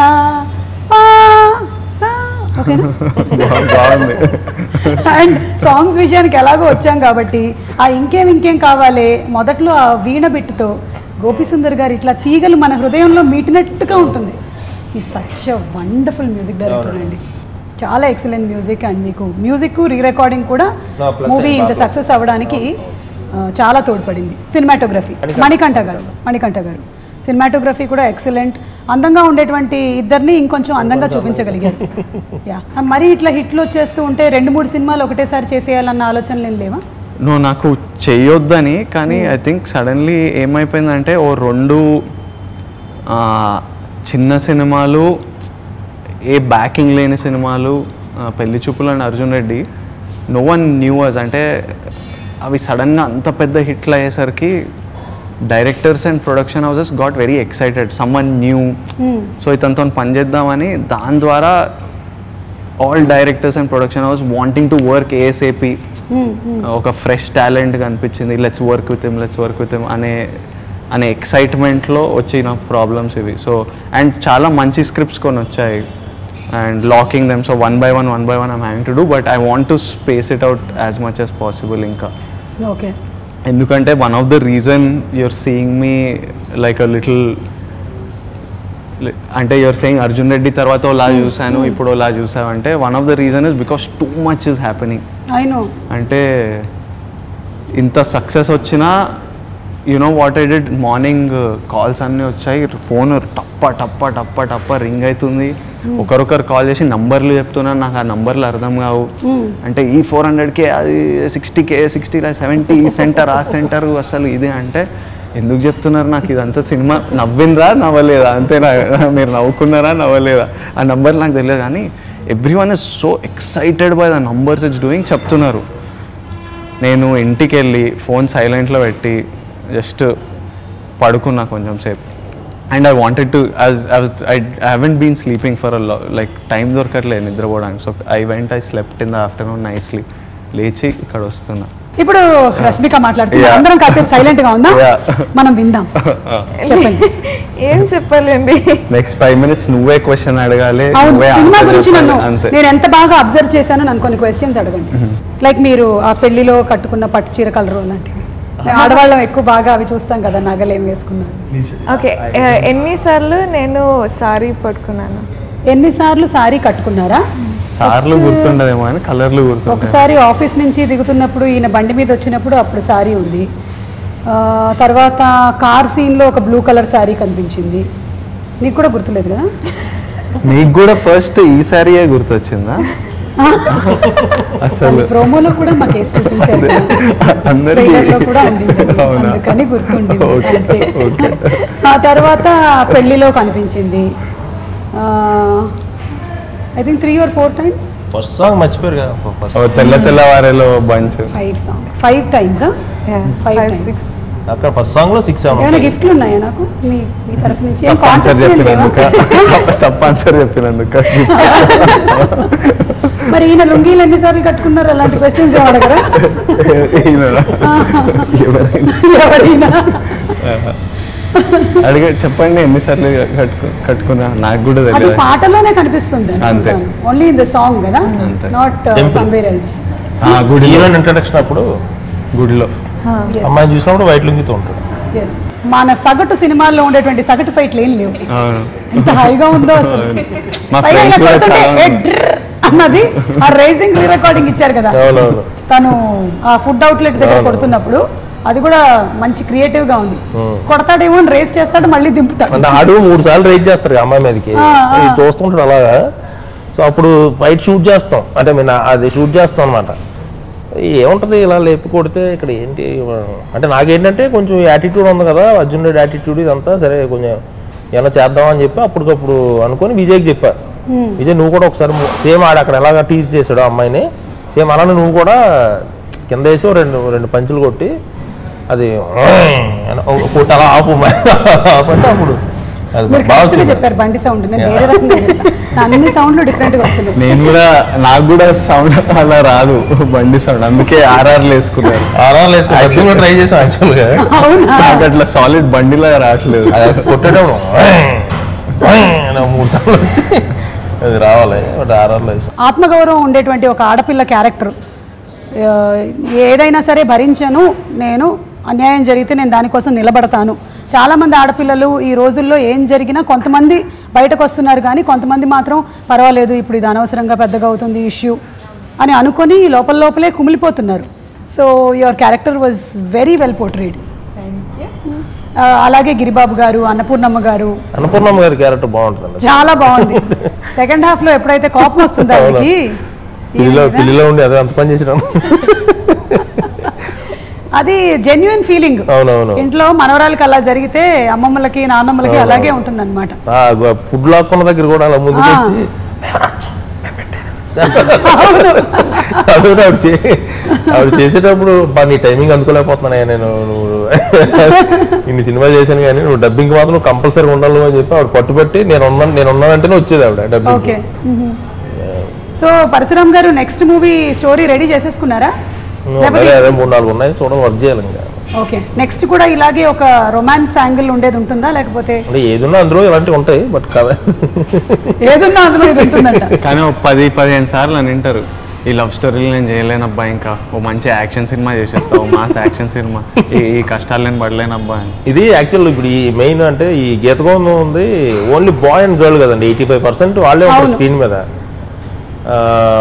పా సా ఓకేనా బా- బాగుంది అండ్ సాంగ్స్ విషయానికి ఎలాగో వచ్చాం కాబట్టి ఆ ఇంకేం ఇంకేం కావాలి మొదట్లో ఆ వీణ బిట్టుతో గోపిసుందర్ గారు ఇట్లా తీగలు మన హృదయంలో మీటినట్టుగా ఉంటుంది ఈ సచ్ వండర్ఫుల్ మ్యూజిక్ డైరెక్టర్ అండి చాలా ఎక్సలెంట్ మ్యూజిక్ అండ్ మీకు మ్యూజిక్ రీ రికార్డింగ్ కూడా No, plus మూవీ and ఇంత plus. సక్సెస్ అవ్వడానికి ఆ, చాలా తోడ్పడింది సినిమాటోగ్రఫీ మణికంఠ గారు మణికంఠ గారు సినిమాటోగ్రఫీ కూడా ఎక్సలెంట్ అందంగా ఉండేటువంటి ఇద్దరిని ఇంకొంచెం అందంగా చూపించగలిగారు యా మరి ఇట్లా హిట్లు వచ్చేస్తూ ఉంటే రెండు మూడు సినిమాలు ఒకటేసారి చేసేయాలన్న ఆలోచనలు ఏం లేవా నువ్వు నాకు చెయ్యొద్దని కానీ ఐ థింక్ సడన్లీ ఏమైపోయిందంటే ఓ రెండు ఆ, చిన్న సినిమాలు ఏ బ్యాకింగ్ లేని సినిమాలు ఆ, Pelli Choopulu and Arjun Reddy no one న్యూవర్స్ అంటే అవి సడన్గా అంత పెద్ద హిట్లు అయ్యేసరికి directors and production houses got very excited someone new so ఇతనితో పని చేద్దామని దాని ద్వారా all directors and production house wanting to work ASAP ఒక ఫ్రెష్ టాలెంట్ కనిపించింది let's work with him let's work with him అనే అనే ఎక్సైట్మెంట్లో వచ్చిన ప్రాబ్లమ్స్ ఇవి సో అండ్ చాలా మంచి స్క్రిప్ట్స్ కొన్ని వచ్చాయి and locking them so one by one one by one I'm having to do but I want to space it out as much as possible ఇంకా okay ఎందుకంటే one of the reason you're seeing me like a little అంటే your saying Arjun Reddy తర్వాత ఓలా చూశాను ఇప్పుడు ఓలా చూసావు అంటే one of the reason is because too much is happening I know అంటే ఇంత సక్సెస్ వచ్చినా you know what I did morning calls అన్నీ వచ్చాయి ఫోన్ టప్ప టప్ప టప్ప టప్ప రింగ్ అవుతుంది ఒకరొకరు కాల్ చేసి నంబర్లు చెప్తున్నారు నాకు ఆ నంబర్లు అర్థం కావు అంటే ఈ ఫోర్ హండ్రెడ్కే అది సిక్స్టీ కే సిక్స్టీ సెవెంటీ ఈ సెంటర్ ఆ సెంటర్ అసలు ఇది అంటే ఎందుకు చెప్తున్నారు నాకు ఇదంతా సినిమా నవ్వినరా నవ్వలేదా అంతేనా మీరు నవ్వుకున్నారా నవ్వలేదా ఆ నంబర్ నాకు తెలియదు కానీ everyone is so excited by the numbers it's doing చెప్తున్నారు నేను ఇంటికి వెళ్ళి ఫోన్ సైలెంట్లో పెట్టి జస్ట్ పడుకున్నా కొంచెం సేపు and I wanted to I haven't been sleeping for like time దొరకట్లేదు నిద్రపోవడానికి so I went I slept in the afternoon nicely లేచి ఇక్కడ వస్తున్నా ఇప్పుడు రష్మిక మాట్లాడుతుంది Yeah. అందరం కాసేపు సైలెంట్ గా ఉందా Yeah. మనం విందాం చెప్పండి ఏం చెప్పాలండి నెక్స్ట్ ఫైవ్ మినిట్స్ నువ్వే క్వశ్చన్ అడగాలి అవును నువ్వే సినిమా answer గురించి చెప్పాలి. నన్ను అంతే నేను ఎంత బాగా అబ్జర్వ్ చేశానో నన్ను కొన్ని క్వశ్చన్స్ అడగండి లైక్ మీరు ఆ పెళ్లిలో కట్టుకున్న పట్టు చీర కలరు లాంటివి ఆడవాళ్ళం ఎక్కువ బాగా అవి చూస్తాం కదా నగలు ఏం వేసుకున్నారు ఓకే ఎన్నిసార్లు నేను సారీ పట్టుకున్నాను ఎన్నిసార్లు సారీ కట్టుకున్నారా సార్లు గుర్తుండదేమో అని కలర్లు గుర్తుంటాయి ఒకసారి ఆఫీస్ నుంచి దిగుతున్నప్పుడు ఈయన బండి మీద వచ్చినప్పుడు అప్పుడు సారీ ఉంది ఆ, తర్వాత కార్ సీన్లో ఒక బ్లూ కలర్ సారీ కనిపించింది నీకు కూడా గుర్తులేదు కదా నీకు కూడా ఫస్ట్ ఈ సారీయే గుర్తొచ్చిందా అసలు ప్రోమోలో కూడా మాకు వేసి చూపించారు కదా. అందరికీ ట్రైలర్లో కూడా ఉంది అవునా? అందుకని గుర్తుండింది ఓకే, అంతే. ఓకే. ఆ తర్వాత పెళ్లిలో కనిపించింది I think three or four times first song మర్చిపోయారు కదా ఫస్ట్ ఓ తెల్ల తెల్లవారేలో bunch five song five times Five five times. Six అక్కడ ఫస్ట్ సాంగ్ లో సిక్స్ ఏమైనా సెవెన్ గిఫ్ట్లు ఉన్నాయా నాకు మీ మీ తరఫు నుంచి ఏం తప్ప ఆన్సర్ contest ఏం లేవా? చెప్పినందుక తప్ప ఆన్సర్ చెప్పినందుక మరి ఈయన లుంగీలు ఎన్నిసార్లు కట్టుకున్నారు అలాంటి క్వశ్చన్స్ ఏం అడగరా ఈయననా? ఎవరైనా ఎవరైనా అడిగే చెప్పండి ఎన్నిసార్లు కట్టుకు కట్టుకున్నా నాకు కూడా అది తెలియదు పాటలోనే కనిపిస్తుంది అంతే. ఓన్లీ ఇన్ ద సాంగ్ కదా అంతే. Not Temple. సమ్వేర్ ఎల్స్ ఆ, గుడిలో హీరోయిన్ ఇంట్రడక్షన్ అప్పుడు గుడిలో అమ్మాయిని చూసినప్పుడు వైట్ లుంగితో ఉంటాడు ఎస్ మన సగటు సినిమాల్లో ఉండేటువంటి సగటు ఫైట్లు ఏం లేవు అవును ఎంత హైగా ఉందో అసలు మా పైగా ఇలా ఫ్రెండ్స్ కూడా కొడుతుంటే, చాలా ఏ మంది- డ్రర్ అన్నది ఆ రేసింగ్ రీ రికార్డింగ్ ఇచ్చారు కదా అవునవును తను ఆ ఫుడ్ అవుట్లెట్ దగ్గర కొడుతున్నప్పుడు అది కూడా మంచి క్రియేటివ్ గా ఉంది కొడతాడేమో అని రేస్ చేస్తాడు మళ్ళీ దింపుతాడు అంటే ఆడు మూడు సార్లు రైజ్ చేస్తారు కదా అమ్మాయి మీదకి ఆ, ఆ. ఇది చూస్తుంటాడు అలాగా సో అప్పుడు ఫైట్ షూట్ చేస్తాం అంటే నేను అది షూట్ చేస్తాం అనమాట ఏముంటుంది ఇలా లేపి కొడితే ఇక్కడ ఏంటి అంటే నాకేంటంటే కొంచెం యాటిట్యూడ్ ఉంది కదా అర్జున్ రెడ్డి యాటిట్యూడ్ ఇదంతా సరే కొంచెం ఏమైనా చేద్దామని చెప్పి అప్పటికప్పుడు అనుకొని విజయ్కి చెప్పా విజయ్ నువ్వు కూడా ఒకసారి సేమ్ ఆడ అక్కడ ఎలాగ టీజ్ చేశాడు ఆ అమ్మాయిని సేమ్ అలానే నువ్వు కూడా కింద వేసి ఓ రెండు రెండు పంచులు కొట్టి అది కొట్టి అలా ఆపు ఆపు అంటే అప్పుడు అది మీరు బాగా కరెక్ట్గా వచ్చింది చెప్పారు బండి సౌండ్ నేను వేరే రకంగా చెప్పాను నా అన్ని సౌండ్లు డిఫరెంట్ గా వస్తున్నాయి నేను కూడా నాకు కూడా సౌండ్ అలా రాదు బండి సౌండ్ అందుకే ఆర్ఆర్లు వేసుకున్నారు ఆరాలు వేసుకుని యాక్చువల్గా ట్రై చేసాం యాక్చువల్గా అవునా నాకు అట్లా సాలిడ్ బండిలా రావట్లేదు అది కొట్టేటప్పుడు అని మూడు సార్లు వచ్చి అది రావాలి బట్ ఆర్ఆర్లో వేసాం ఆత్మగౌరవం ఉండేటువంటి ఒక ఆడపిల్ల క్యారెక్టర్ ఆ, ఏదైనా సరే భరించను నేను అన్యాయం జరిగితే నేను దానికోసం నిలబడతాను చాలామంది ఆడపిల్లలు ఈ రోజుల్లో ఏం జరిగినా కొంతమంది బయటకు వస్తున్నారు కానీ కొంతమంది మాత్రం పర్వాలేదు ఇప్పుడు ఇది అనవసరంగా పెద్దగా అవుతుంది ఇష్యూ అని అనుకొని లోపల లోపలే కుమిలిపోతున్నారు so your character was very well portrayed అలాగే గిరిబాబు గారు అన్నపూర్ణమ్మ గారు అన్నపూర్ణమ్మ గారి క్యారెక్టర్ బాగుంటుందండి చాలా బాగుంది సెకండ్ హాఫ్ లో ఎప్పుడైతే కోపం వస్తుందో ఆవిడకి పిల్లిలో పిల్లిలో ఉండి అదే అంత పని చేసినాం అది జెన్యున్ ఫీలింగ్ అవునవును ఇంట్లో మనవరాలకి అలా జరిగితే అమ్మమ్మలకి నాన్నమ్మలకి అలాగే ఉంటుంది అనమాట ఫుడ్ లాక్కున్న దగ్గర కూడా అలా ముందుకు ఆ. వచ్చి అది కూడా ఆవిడ చే ఆవిడ చేసేటప్పుడు బా నీ టైమింగ్ అందుకోలేకపోతున్నానే నేను నువ్వు ఇన్ని సినిమాలు చేశాను కానీ నువ్వు డబ్బింగ్ మాత్రం నువ్వు కంపల్సరీ ఉండాలి అని చెప్పి ఆవిడ పట్టుబట్టి నేను ఉన్నాను నేను ఉన్నానంటేనే వచ్చేది ఆవిడ dubbing okay so Parasuram garu next movie story ready చేసేసుకున్నారా అదే అదే మూడు నాలుగు ఉన్నాయి చూడండి వర్క్ చేయాలి ఇంకా ఓకే నెక్స్ట్ కూడా ఇలాగే ఒక రొమాన్స్ యాంగిల్ ఉండేది ఉంటుందా లేకపోతే అంటే ఏదున్నా అందులో ఇలాంటివి ఉంటాయి బట్ కదా ఏదున్నా అందులో ఇది ఉంటుందంట కానీ ఒక పది పదిహేను సార్లు అని వింటారు ఈ లవ్ స్టోరీలు నేను చేయలేనబ్బా ఇంకా ఓ మంచి యాక్షన్ సినిమా చేసేస్తావు మాస్ యాక్షన్ సినిమా ఈ ఈ కష్టాలు నేను పడలేనబ్బా అని ఇది యాక్చువల్ ఇప్పుడు ఈ మెయిన్ అంటే ఈ గీతగోందం ఉంది ఓన్లీ బాయ్ అండ్ గర్ల్ కదండి ఎయిటీ ఫైవ్ పర్సెంట్ వాళ్ళే ఉంటారు అవును. స్క్రీన్ మీద ఆ,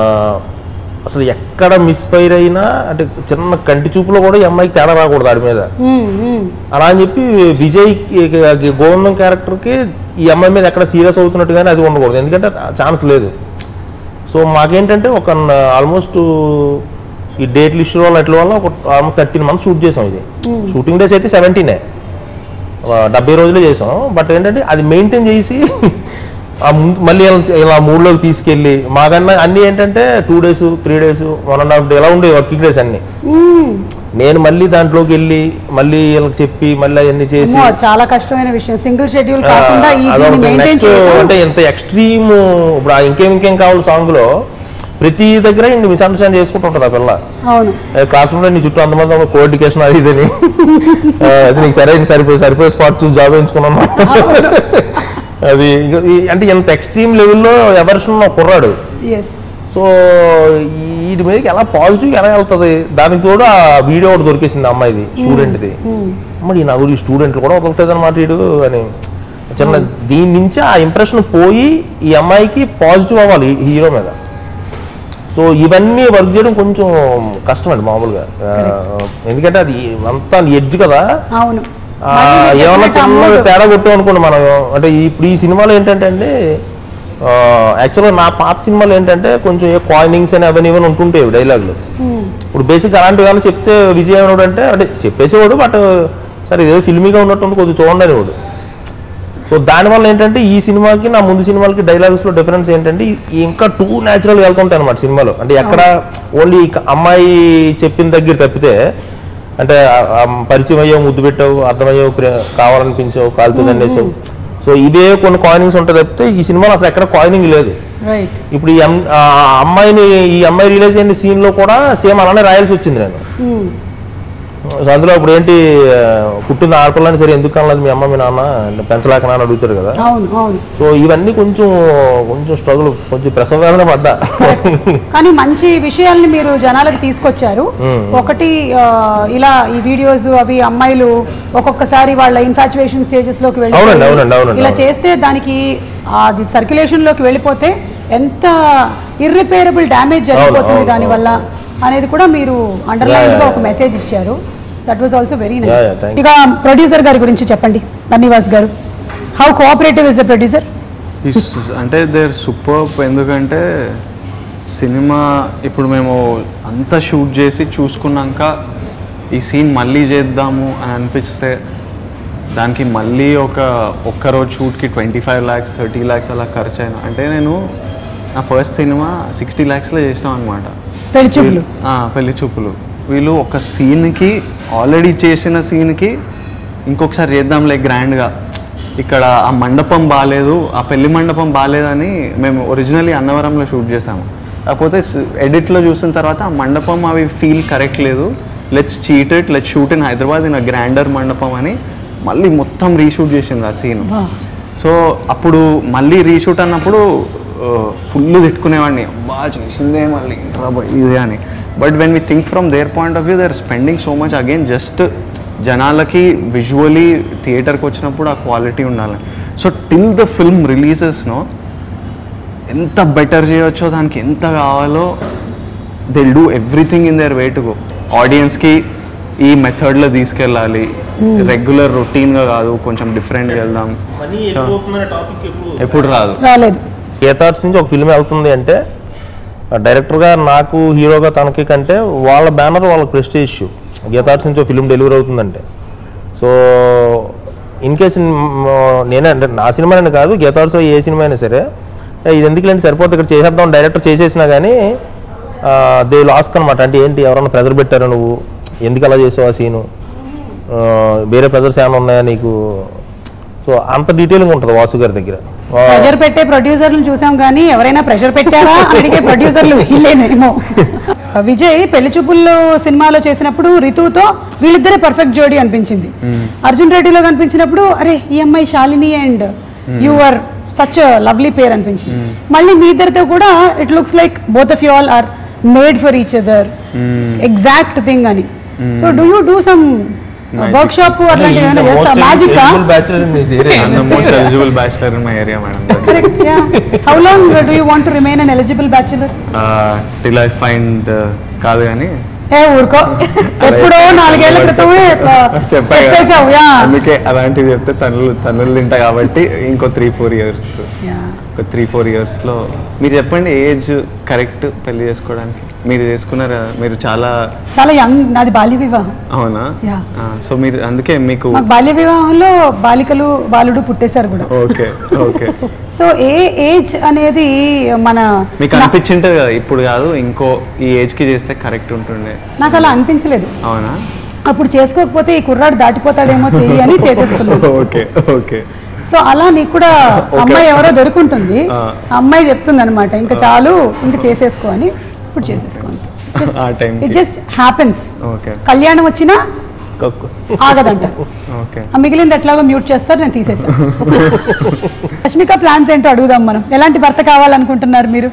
అసలు ఎక్కడ మిస్ఫైర్ అయినా అంటే చిన్న కంటి చూపులో కూడా ఈ అమ్మాయికి తేడా రాకూడదు ఆడి మీద మ్మ్, మ్మ్. అలా అని చెప్పి విజయ్ కి- గోవిందం క్యారెక్టర్కి ఈ అమ్మాయి మీద ఎక్కడ సీరియస్ అవుతున్నట్టు కానీ అది ఉండకూడదు ఎందుకంటే ఛాన్స్ లేదు సో మాకేంటంటే ఒక ఆల్మోస్ట్ ఈ డేట్ లిస్ట్ వల్ల ఎట్ల వల్ల ఒక ఆల్మోస్ట్ థర్టీన్ మంత్స్ షూట్ చేసాం ఇది షూటింగ్ డేస్ అయితే సెవెంటీనే డెబ్బై రోజులే చేసాం బట్ ఏంటంటే అది మెయింటైన్ చేసి ఆ ముందు మళ్ళీ ఇలా- ఇలా మూడులోకి తీసుకెళ్ళి మాకన్నా అన్నీ ఏంటంటే two days three days one and half day ఎలా ఉండే వర్కింగ్ డేస్ అన్నీ మ్మ్. నేను మళ్ళీ దాంట్లోకి వెళ్ళి మళ్ళీ వీళ్ళకి చెప్పి మళ్ళీ అవన్నీ చేసి అమ్మో, చాలా కష్టమైన విషయం సింగిల్ షెడ్యూల్ ఆ, కాకుండా ఈ అదొకటి. దీన్ని మెయింటైన్ Next అంటే చేయడం ఎంత ఎక్స్ట్రీమ్ ఇప్పుడు ఆ ఇంకేం ఇంకేం కావాలి సాంగ్ లో ప్రతి దగ్గర మిస్అండర్స్టాండ్ చేసుకుంటూ ఉంటుంది ఆ పిల్ల అవును క్లాస్ రూమ్ లో నీ చుట్టూ అంతమంది కోఎడ్యుకేషన్ అది ఇదని ఆ, అది నీకు సరైన సరిపోయి సరిపోయే స్పాట్ చూసి జాబ్ ఎంచుకున్నాను అది ఇంక- ఈ- అంటే ఎంత ఎక్స్ట్రీమ్ లెవెల్లో ఎవర్షన్ కుర్రాడు ఎస్ సో వీటి మీదకి ఎలా పాజిటివ్ ఎలా వెళ్తుంది దానికి తోడు ఆ వీడియో ఒకటి దొరికేసింది ఆ అమ్మాయిది స్టూడెంట్ది మరి నా గురి స్టూడెంట్లు కూడా వదలట్లేదు అనమాట వీడు అని చిన్న దీని నుంచి ఆ ఇంప్రెషన్ పోయి ఈ అమ్మాయికి పాజిటివ్ అవ్వాలి ఈ హీరో మీద సో ఇవన్నీ వర్క్ చేయడం కొంచెం కష్టం అండి మామూలుగా ఆ, ఎందుకంటే అది అంతా ఎడ్జ్ కదా అవును ఆ, మళ్ళీ మీరు ఏమన్నా చెప్పినట్టు చిన్న అమ్మదు. తేడా కొట్టాం అనుకోండి మనం అంటే ఇప్పుడు ఈ సినిమాలో ఏంటంటే అండి యాక్చువల్గా నా పాత సినిమాలు ఏంటంటే కొంచెం ఏ కాయినింగ్స్ అని అవన్నీ ఇవన్నీ ఉంటుంటాయి డైలాగులు మ్మ్. ఇప్పుడు బేసిక్ అలాంటివి ఏమైనా చెప్తే విజయ్ ఏమన్నాడు అంటే అంటే చెప్పేసేవాడు బట్ సరే ఇదేదో ఫిల్మీగా ఉన్నట్టు కొద్దిగా చూడండి అనేవాడు సో దానివల్ల ఏంటంటే ఈ సినిమాకి నా ముందు సినిమాలకి డైలాగ్స్లో డిఫరెన్స్ ఏంటంటే ఈ- ఇంకా టూ న్యాచురల్ వెళ్తుంటాయి అనమాట సినిమాలో అంటే ఎక్కడ ఓన్లీ అమ్మాయి చెప్పిన దగ్గర తప్పితే అంటే ఆ- ఆ పరిచయం అయ్యావు ముద్దు పెట్టావు అర్థమయ్యావు ప్రే- కావాలనిపించావు కాలుతో దండేసావు సో ఇవే కొన్ని కాయినింగ్స్ ఉంటాయి తప్పితే ఈ సినిమాలో అసలు ఎక్కడ కాయినింగ్ లేదు రైట్ ఇప్పుడు ఈ అమ్- ఆ అమ్మాయిని ఈ అమ్మాయి రిలీజ్ అయిన సీన్ లో కూడా సేమ్ అలానే రాయాల్సి వచ్చింది నేను సో అందులో ఇప్పుడు ఏంటి ఆ, పుట్టిన ఆడపిల్లని సరే ఎందుకు అనలేదు మీ అమ్మ మీ నాన్న అంటే పెంచలేకనా అని అడుగుతారు కదా అవును అవును సో ఇవన్నీ కొంచెం కొంచెం స్ట్రగుల్ కొంచెం ప్రసవేదన పడ్డా కానీ మంచి విషయాల్ని మీరు జనాలకు తీసుకొచ్చారు ఒకటి ఆ, ఇలా ఈ వీడియోస్ అవి అమ్మాయిలు ఒక్కొక్కసారి వాళ్ళ ఇన్ఫాచువేషన్ స్టేజెస్ లోకి వెళ్ళి అవునండి, అవునండి, అవునండి, ఇలా అవును. చేస్తే దానికి అది సర్క్యులేషన్ లోకి వెళ్ళిపోతే ఎంత ఇర్రిపేరబుల్ డ్యామేజ్ జరిగిపోతుంది అవును, దానివల్ల అనేది కూడా మీరు అండర్లైన్ Yeah, గా yeah, ఒక మెసేజ్ ఇచ్చారు that was also very Yeah, nice yeah, thank you. ఇక ప్రొడ్యూసర్ గారి గురించి చెప్పండి Bunny Vas garu how cooperative is the producer It's- అంటే దేర్ సూపర్ ఎందుకంటే సినిమా ఇప్పుడు మేము అంతా షూట్ చేసి చూసుకున్నాక ఈ సీన్ మళ్ళీ చేద్దాము అని అనిపిస్తే దానికి మళ్ళీ ఒక ఒక్క రోజు షూట్కి twenty five lakhs thirty lakhs అలా ఖర్చు అయినా అంటే నేను నా ఫస్ట్ సినిమా సిక్స్టీ ల్యాక్స్లో చేసినాం అనమాట పెళ్లి చూపులు ఆ, పెళ్లి చూపులు వీళ్ళు ఒక సీన్కి ఆల్రెడీ చేసిన సీన్కి ఇంకొకసారి చేద్దాంలే గ్రాండ్గా ఇక్కడ ఆ మండపం బాగాలేదు ఆ పెళ్లి మండపం బాగాలేదని మేము ఒరిజినల్లీ అన్నవరంలో షూట్ చేసాము కాకపోతే ఎడిట్లో చూసిన తర్వాత ఆ మండపం అవి ఫీల్ కరెక్ట్ లేదు let's cheat it let's shoot in Hyderabad in grander mandapam అని మళ్ళీ మొత్తం రీషూట్ చేసింది ఆ సీన్ సో అప్పుడు మళ్ళీ రీషూట్ అన్నప్పుడు ఫుల్ తిట్టుకునేవాడిని బాగా చేసిందే మళ్ళీ ఇంట్రా బాయ్ ఇదే అని but when we think from their point of view they are spending so much again just జనాలకి విజువలీ థియేటర్కి వచ్చినప్పుడు ఆ క్వాలిటీ ఉండాలి సో టిల్ ద ఫిల్మ్ రిలీజెస్నో ఎంత బెటర్ చేయొచ్చో దానికి ఎంత కావాలో they do everything in their way to go ఆడియన్స్కి ఈ మెథడ్లో తీసుకెళ్ళాలి రెగ్యులర్ రొటీన్గా కాదు కొంచెం డిఫరెంట్గా వెళ్దాం ఎప్పుడు రాదు రాలేదు ఏ థాట్స్ నుంచి ఒక ఫిల్మ్ వెళ్తుంది అంటే డైరెక్టర్గా నాకు హీరోగా తనకి కంటే వాళ్ళ బ్యానర్ వాళ్ళ ప్రెస్టేజ్ ఇష్యూ గీతార్ట్స్ నుంచి ఒక ఫిల్మ్ డెలివరీ అవుతుందంటే సో ఇన్ కేస్ నేనే అంటే నా సినిమా అని కాదు గీతార్ట్స్ ఏ సినిమా అయినా సరే "ఏ, ఇది ఎందుకు లేని సరిపోతే ఇక్కడ చేసేద్దాం డైరెక్టర్ చేసేసినా కానీ దే లాస్క్ అనమాట అంటే ఏంటి ఎవరన్నా ప్రెజర్ పెట్టారా నువ్వు ఎందుకు అలా చేసావు ఆ సీను వేరే ప్రెజర్స్ ఏమైనా ఉన్నాయా నీకు సో అంత డీటెయిలింగ్ ఉంటుంది వాసు గారి దగ్గర ఆ, ప్రెషర్ పెట్టే ప్రొడ్యూసర్లను చూసాం కానీ ఎవరైనా ప్రెషర్ పెట్టారా అని అడిగే ప్రొడ్యూసర్లు వీళ్ళేనేమో విజయ్ పెళ్లి చూపుల్లో సినిమాలో చేసినప్పుడు రితుతో వీళ్ళిద్దరే పర్ఫెక్ట్ జోడీ అనిపించింది అర్జున్ రెడ్డిలో కనిపించినప్పుడు అరే ఈ అమ్మాయి Shalini and your such lovely pair అనిపించింది మళ్ళీ మీ ఇద్దరితో కూడా it looks like both of you all are made for each other exact thing అని so do you do some workshop అట్లాంటివి ఏమైనా చేస్తా magic bachelor in this area I'm the most eligible bachelor in my area, madam. That's it. Correct, yeah. How long uh, do you want to remain an eligible bachelor? Uh, till I find uh, కాదు కానీ ఏ ఊరుకో ఎప్పుడో నాలుగేళ్ల క్రితమే uh, చెప్పేశావు yeah అందుకే అలాంటివి చెప్తే తనులు తనులు తింటా కాబట్టి ఇంకో త్రీ ఫోర్ ఇయర్స్ ఒక త్రీ ఫోర్ ఇయర్స్లో మీరు చెప్పండి ఏజ్ కరెక్ట్ పెళ్లి చేసుకోవడానికి మీరు చేసుకున్నారు కదా, మీరు చాలా చాలా యంగ్ నాది బాల్య వివాహం అవునా Yeah. సో మీరు అందుకే మీకు మాకు బాల్య వివాహంలో బాలికలు బాలుడు పుట్టేశారు కూడా ఓకే ఓకే సో ఏ ఏజ్ అనేది మన మీకు నా- అనిపించింటుంది కదా ఇప్పుడు కాదు ఇంకో ఈ ఏజ్కి చేస్తే కరెక్ట్ ఉంటుండే నాకు అలా అనిపించలేదు అవునా అప్పుడు చేసుకోకపోతే ఈ కుర్రాడు దాటిపోతాడేమో చెయ్యి అని చేసేసుకున్నాను ఓకే ఓకే సో అలా నీకు కూడా అమ్మాయి ఎవరో దొరుకుంటుంది ఆ. ఆ అమ్మాయి చెప్తుంది అనమాట ఇంకా చాలు ఇంకా చేసేసుకో అని ఇప్పుడు చేసేసుకో ఆ time ఇట్ కి. జస్ట్ హ్యాపెన్స్ ఓకే కళ్యాణం వచ్చినా ఆగదంట ఓకే ఆ మిగిలింది ఎట్లాగో మ్యూట్ చేస్తారు నేను తీసేసాను రష్మిక ప్లాన్స్ ఏంటో అడుగుదాం మనం ఎలాంటి భర్త కావాలనుకుంటున్నారు మీరు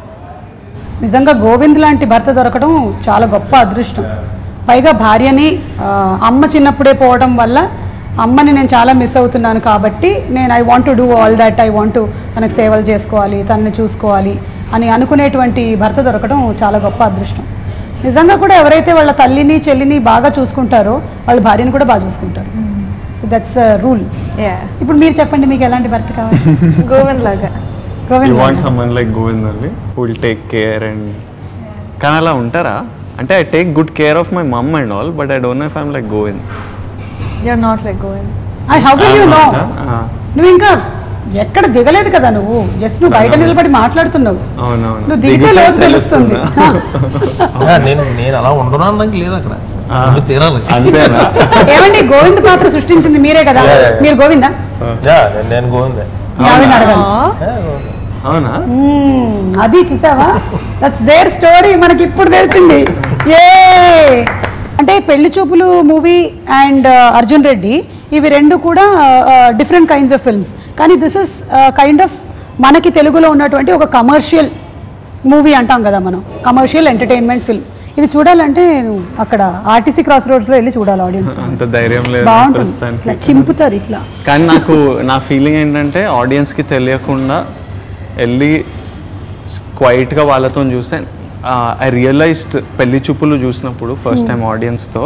నిజంగా గోవింద్ లాంటి భర్త దొరకడం చాలా గొప్ప అదృష్టం పైగా భార్యని ఆ, అమ్మ చిన్నప్పుడే పోవడం వల్ల అమ్మని నేను చాలా మిస్ అవుతున్నాను కాబట్టి నేను I want to do all that I want తనకు సేవలు చేసుకోవాలి తనని చూసుకోవాలి అని అనుకునేటువంటి భర్త దొరకడం చాలా గొప్ప అదృష్టం నిజంగా కూడా ఎవరైతే వాళ్ళ తల్లిని చెల్లిని బాగా చూసుకుంటారో వాళ్ళ భార్యని కూడా బాగా చూసుకుంటారు సో దట్స్ రూల్ యా ఇప్పుడు మీరు చెప్పండి మీకు ఎలాంటి భర్త కావాలి గోవెన్ లాగా you Govind want someone like Govind only will take care and కానీ అలా ఉంటారా అంటే I take good care of my mum and all but I don't know if I'm like Govind you're not like గోవెన్ I how do you know Ah, నువ్వు ఇంకా ఎక్కడ దిగలేదు కదా నువ్వు జస్ట్ నువ్వు బయట నిలబడి మాట్లాడుతున్నావు అవునవును నువ్వు దిగితే దిగితే లోతు తెలుస్తుంది తెలుస్తుందా? నేను నేను అలా ఉండను అనడానికి లేదు అక్కడ ఆ. ఉండి తీరాలి అంతేనా ఏమండి గోవింద్ పాత్ర సృష్టించింది మీరే కదా Yeah, yeah, yeah. మీరు గోవిందా యా, నేను- నేను గోవిందే మీ ఆవిడని అడగాలి యా, గోవిందే. అవునా మ్మ్, అది చూసావా దట్స్ దేర్ స్టోరీ మనకి ఇప్పుడు తెలిసింది ఏ అంటే పెళ్లి చూపులు మూవీ అండ్ అర్జున్ రెడ్డి ఇవి రెండు కూడా డిఫరెంట్ కైండ్స్ ఆఫ్ ఫిల్మ్స్ కానీ దిస్ ఇస్ కైండ్ ఆఫ్ మనకి తెలుగులో ఉన్నటువంటి ఒక కమర్షియల్ మూవీ అంటాం కదా మనం కమర్షియల్ ఎంటర్టైన్మెంట్ ఫిల్మ్ ఇది చూడాలంటే నువ్వు అక్కడ ఆర్టీసీ క్రాస్ రోడ్స్లో వెళ్ళి చూడాలి ఆడియన్స్ అంత ధైర్యం లేదు బాగుంటుంది ప్రస్తుతానికి ఇట్లా చింపుతారు ఇట్లా కానీ నాకు నా ఫీలింగ్ ఏంటంటే ఆడియన్స్కి తెలియకుండా వెళ్ళి క్వైట్గా వాళ్ళతో చూస్తే ఐ రియలైజ్డ్ పెళ్లి చూపులు చూసినప్పుడు ఫస్ట్ టైం ఆడియన్స్తో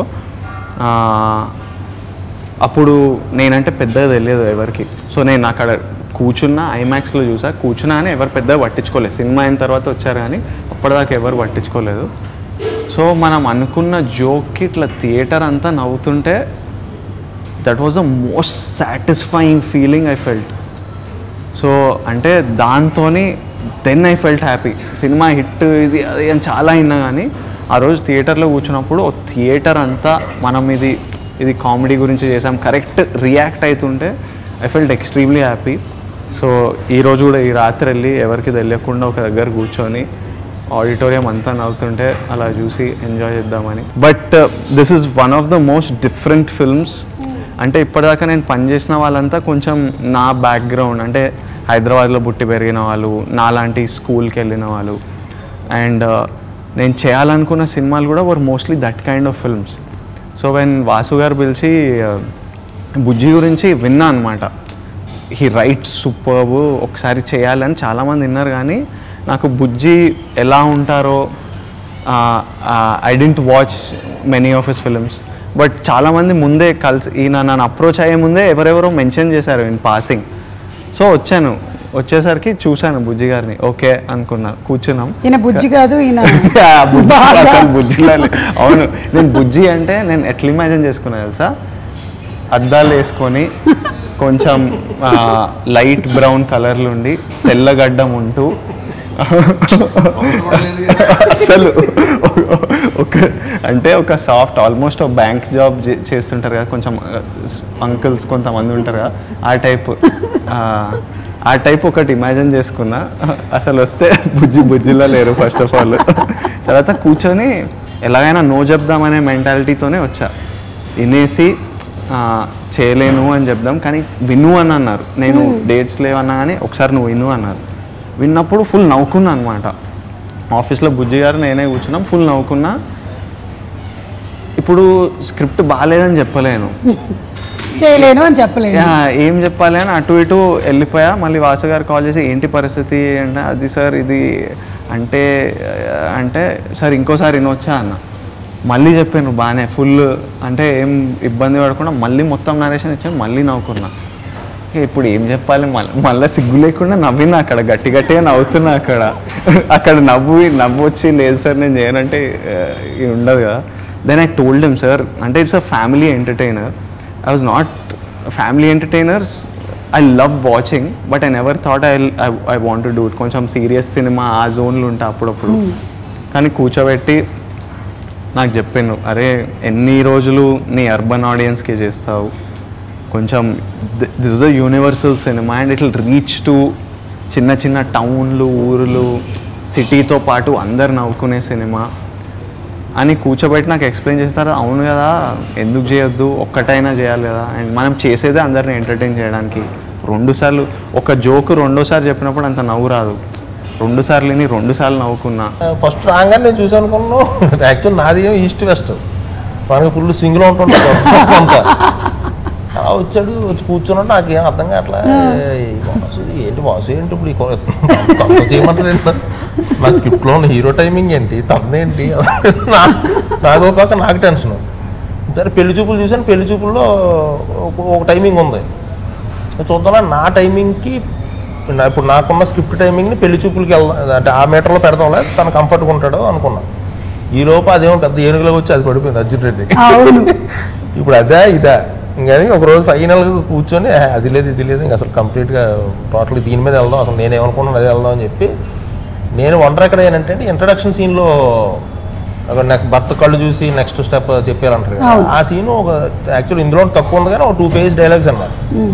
అప్పుడు నేనంటే పెద్దగా తెలియదు ఎవరికి సో నేను అక్కడ కూర్చున్నా ఐమాక్స్లో చూసా కూర్చున్నా అని ఎవరు పెద్దగా పట్టించుకోలేదు సినిమా అయిన తర్వాత వచ్చారు కానీ అప్పటిదాకా ఎవరు పట్టించుకోలేదు సో మనం అనుకున్న జోక్కి ఇట్లా థియేటర్ అంతా నవ్వుతుంటే that was the most satisfying feeling I felt so అంటే దాంతో దెన్ ఐ ఫెల్ట్ హ్యాపీ సినిమా హిట్ ఇది అది అని చాలా అయినా కానీ ఆ రోజు థియేటర్లో కూర్చున్నప్పుడు థియేటర్ అంతా మనం ఇది ఇది కామెడీ గురించి చేసాం కరెక్ట్ రియాక్ట్ అవుతుంటే ఐ ఫెల్ట్ ఎక్స్ట్రీమ్లీ హ్యాపీ సో ఈ రోజు కూడా ఈ రాత్రి వెళ్ళి ఎవరికి తెలియకుండా ఒక దగ్గర కూర్చొని ఆడిటోరియం అంతా నవ్వుతుంటే అలా చూసి ఎంజాయ్ చేద్దామని but this is one of the most different films అంటే ఇప్పటిదాకా నేను పనిచేసిన వాళ్ళంతా కొంచెం నా బ్యాక్గ్రౌండ్ అంటే హైదరాబాద్లో పుట్టి పెరిగిన వాళ్ళు నాలాంటి స్కూల్కి వెళ్ళిన వాళ్ళు అండ్ నేను చేయాలనుకున్న సినిమాలు కూడా were mostly that kind of films so when Vasu garu పిలిచి uh, బుజ్జి గురించి విన్నా అనమాట హీ రైట్ సూపర్బ్ ఒకసారి చేయాలని చాలామంది విన్నారు కానీ నాకు బుజ్జి ఎలా ఉంటారో I didn't watch many of his films but చాలామంది ముందే కలిసి ఈయన నన్ను అప్రోచ్ అయ్యే ముందే ఎవరెవరో మెన్షన్ చేశారు ఇన్ పాసింగ్ సో వచ్చాను వచ్చేసరికి చూశాను బుజ్జి గారిని ఓకే అనుకున్నా కూర్చున్నాం ఈయన బుజ్జి కాదు ఈయన ఆ, బుజ్జి బాగా. అసలు బుజ్జిలా లే- అవును నేను బుజ్జి అంటే నేను ఎట్లా ఇమాజిన్ చేసుకున్నా తెలుసా అద్దాలు వేసుకొని కొంచెం లైట్ బ్రౌన్ కలర్లు ఉండి తెల్లగడ్డం ఉంటూ అసలు ఒక అంటే ఒక సాఫ్ట్ ఆల్మోస్ట్ ఒక బ్యాంక్ జాబ్ చేస్తుంటారు కదా కొంచెం అంకుల్స్ కొంతమంది ఉంటారు కదా ఆ టైప్ ఆ టైప్ ఒకటి ఇమాజిన్ చేసుకున్నా అసలు వస్తే బుజ్జి బుజ్జిలా లేరు ఫస్ట్ ఆఫ్ ఆల్ తర్వాత కూర్చొని ఎలాగైనా నో చెప్దామనే మెంటాలిటీతోనే వచ్చా వినేసి ఆ, చేయలేను అని చెప్దాం కానీ విను అని అన్నారు నేను డేట్స్ లేవన్నా కానీ ఒకసారి నువ్వు విను అన్నారు విన్నప్పుడు ఫుల్ నవ్వుకున్నా అనమాట ఆఫీస్లో బుజ్జి గారు నేనే కూర్చున్నాం ఫుల్ నవ్వుకున్నా ఇప్పుడు స్క్రిప్ట్ బాగాలేదని చెప్పలేను చేయలేను అని చెప్పలేదు యా, ఏం చెప్పాలి అని అటు ఇటు వెళ్ళిపోయా మళ్ళీ వాసు గారు కాల్ చేసి ఏంటి పరిస్థితి అంటే అది సార్ ఇది అంటే అంటే సార్ ఇంకోసారి వినొచ్చా అన్న మళ్ళీ చెప్పాను బాగానే ఫుల్ అంటే ఏం ఇబ్బంది పడకుండా మళ్ళీ మొత్తం నరేషన్ ఇచ్చాను మళ్ళీ నవ్వుకున్నా ఇక ఇప్పుడు ఏం చెప్పాలి మళ్ళీ మళ్ళీ సిగ్గు లేకుండా నవ్వినా అక్కడ గట్టి గట్టిగా నవ్వుతున్నా అక్కడ అక్కడ నవ్వు నవ్వు వచ్చి లేదు సార్ నేను చేయనంటే ఆ, ఇది ఉండదు కదా then I told him sir అంటే it's a family entertainer I was not family entertainers I love watching but I never thought I I want do it కొంచెం సీరియస్ సినిమా ఆ జోన్లు ఉంటా అప్పుడప్పుడు కానీ కూర్చోబెట్టి నాకు చెప్పాను అరే ఎన్ని రోజులు నీ అర్బన్ ఆడియన్స్కి చేస్తావు కొంచెం దిస్ ఇస్ అ యూనివర్సల్ సినిమా and it will reach to చిన్న చిన్న టౌన్లు ఊర్లు సిటీతో పాటు అందరు నవ్వుకునే సినిమా అని కూర్చోబెట్టి నాకు ఎక్స్ప్లెయిన్ చేస్తారు అవును కదా ఎందుకు చేయొద్దు ఒక్కటైనా చేయాలి కదా అండ్ మనం చేసేదే అందరిని ఎంటర్టైన్ చేయడానికి రెండుసార్లు ఒక జోక్ రెండోసారి చెప్పినప్పుడు అంత నవ్వు రాదు రెండు సార్లు విని రెండు సార్లు నవ్వుకున్నా ఫస్ట్ రాగానే నేను చూసాను అనుకున్నాను యాక్చువల్ నాది ఏమో ఈస్ట్ వెస్ట్ మనకి ఫుల్ స్వింగ్లో ఉంటుంటాం అంతా అలా వచ్చాడు వచ్చి కూర్చున్నాడు నాకు ఏం అర్థం కావట్లే ఈ వాసు ఏంటి వాసు ఏంటి ఇప్పుడు ఈ కొ- తప్ప చేయమంటారు ఏంటి నా స్క్రిప్ట్లో ఉన్న హీరో టైమింగ్ ఏంటి తప్పదేంటి నా- నాకు ఒక పక్క నాకు టెన్షన్ సరే పెళ్లి చూపులు చూసాను పెళ్లి చూపుల్లో ఒక- ఒక టైమింగ్ ఉంది చూద్దాం నా టైమింగ్కి నా- ఇప్పుడు నాకున్న స్క్రిప్ట్ టైమింగ్ని పెళ్లి చూపులకి వెళ్దాం అంటే ఆ మీటర్లో పెడదాంలే తను కంఫర్ట్గా ఉంటాడు అనుకున్నా ఈ లోపు అదేమో పెద్ద ఏనుగులో వచ్చి అది పడిపోయింది అర్జున్ రెడ్డి అవును ఇప్పుడు అదే ఇదా ఇంకా ఒక రోజు ఫైనల్గా కూర్చొని "ఆ, అది లేదు ఇది లేదు ఇంకా అసలు కంప్లీట్గా టోటల్ దీని మీద వెళ్దాం అసలు నేనేమనుకున్నాను అదే వెళ్దాం అని చెప్పి నేను వండర్ ఎక్కడ ఏంటంటే ఇంట్రడక్షన్ సీన్లో ఒక నెక్స్ట్ భర్త కళ్ళు చూసి నెక్స్ట్ స్టెప్ చెప్పారంటారు కదా అవును. ఆ సీన్ ఒక యాక్చువల్ ఇందులో తక్కువ ఉంది కానీ ఒక టూ పేజ్ డైలాగ్స్ అన్నమాట ఉమ్.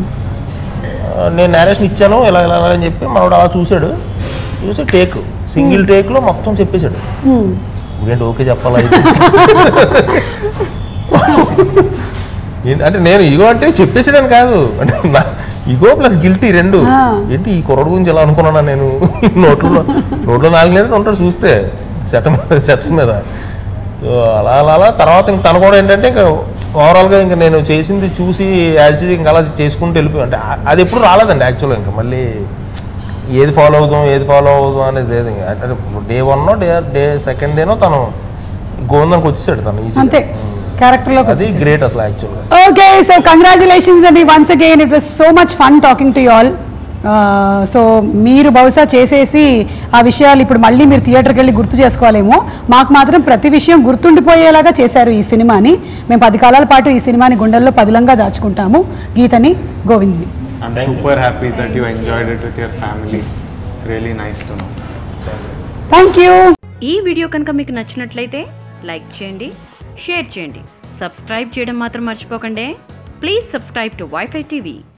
ఆ, నేను నేరేషన్ ఇచ్చాను ఇలా ఇలా ఇలా అని చెప్పి మనోడు అలా చూశాడు చూసి టేక్ సింగిల్ టేక్లో మొత్తం చెప్పేశాడు ఉమ్. ఏంటి ఓకే చెప్పాలా ఇది? ఏంటి- అంటే నేను ఇగో అంటే చెప్పేసాడని కాదు అంటే నా ఇగో ప్లస్ గిల్టీ రెండు ఆ. ఏంటి ఈ కుర్రడు గురించి ఎలా అనుకున్నానా నేను నోట్లో నోట్లో నాలుగు నెలలు ఉంటాడు చూస్తే సెట్ మీద సెట్స్ మీద సో అలా అలా అలా తర్వాత ఇంక తను కూడా ఏంటంటే ఇంకా ఓవరాల్గా ఇంకా నేను చేసింది చూసి యాజ్ ఇంకా అలా చేసుకుంటూ వెళ్ళిపోయి అంటే ఆ- అది ఎప్పుడు రాలేదండి యాక్చువల్గా ఇంకా మళ్ళీ ఏది ఫాలో అవుదాం ఏది ఫాలో అవుదాం అనేది లేదు ఇంకా అంటే day one day day second డేనో తను గోందానికి వచ్చేసాడు తను అంతే ఈజీ క్యారెక్టర్లోకి అది గ్రేట్ అసలు యాక్చువల్గా ఓకే సో కంగ్రాచులేషన్స్ అండి once again it was so much fun talking to you all so మీరు బహుశా చేసేసి ఆ విషయాలు ఇప్పుడు మళ్ళీ మీరు థియేటర్కి వెళ్ళి గుర్తు చేసుకోవాలేమో మాకు మాత్రం ప్రతి విషయం గుర్తుండిపోయేలాగా చేశారు ఈ సినిమాని మేము పది కాలాల పాటు ఈ సినిమాని గుండెల్లో పదిలంగా దాచుకుంటాము గీతని గోవింద్ని I'm super happy that you enjoyed it with your family. It's really nice to know. Thank you ఈ వీడియో కనుక మీకు నచ్చినట్లయితే లైక్ చేయండి షేర్ చేయండి సబ్స్క్రైబ్ చేయడం మాత్రం మర్చిపోకండి please subscribe to WiFi TV